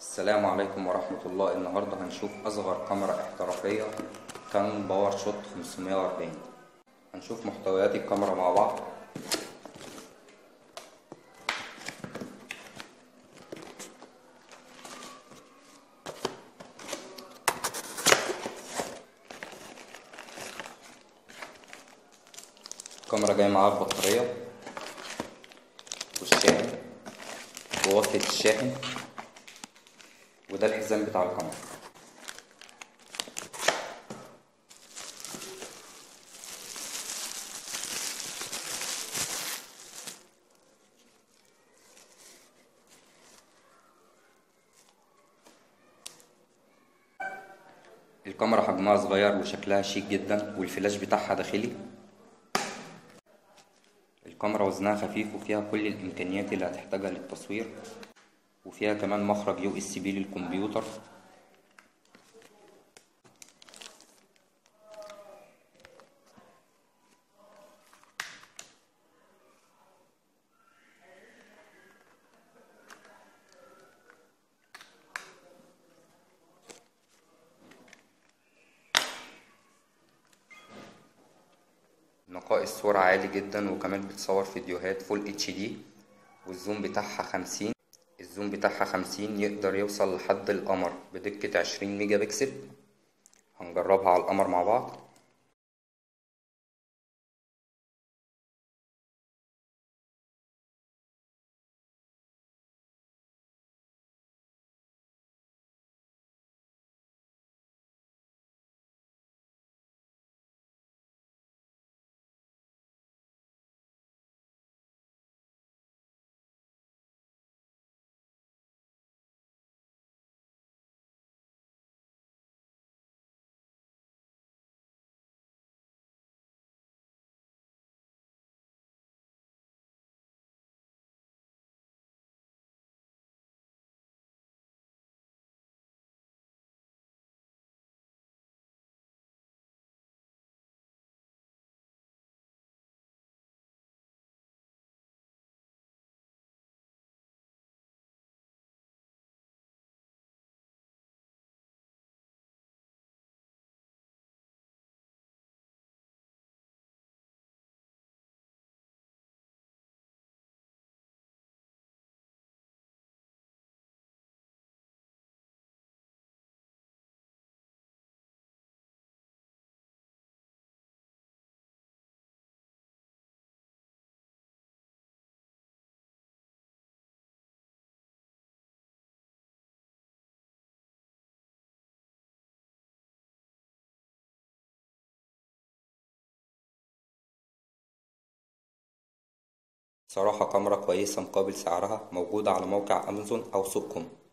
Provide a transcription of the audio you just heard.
السلام عليكم ورحمة الله النهاردة هنشوف أصغر كاميرا احترافية كان باور شوت 540 هنشوف محتويات الكاميرا مع بعض الكاميرا جاية معاها البطارية والشاحن ووصلة الشاحن وده الحزام بتاع الكاميرا الكاميرا حجمها صغير وشكلها شيك جدا والفلاش بتاعها داخلي الكاميرا وزنها خفيف وفيها كل الامكانيات اللي هتحتاجها للتصوير وفيها كمان مخرج يو اس بي للكمبيوتر نقاء الصورة عالي جدا وكمان بتصور فيديوهات فول اتش دي والزوم بتاعها خمسين الزوم بتاعها خمسين يقدر يوصل لحد القمر بدقة عشرين ميجا بكسل هنجربها على القمر مع بعض صراحة كاميرا كويسة مقابل سعرها موجودة على موقع أمازون أو سوق كوم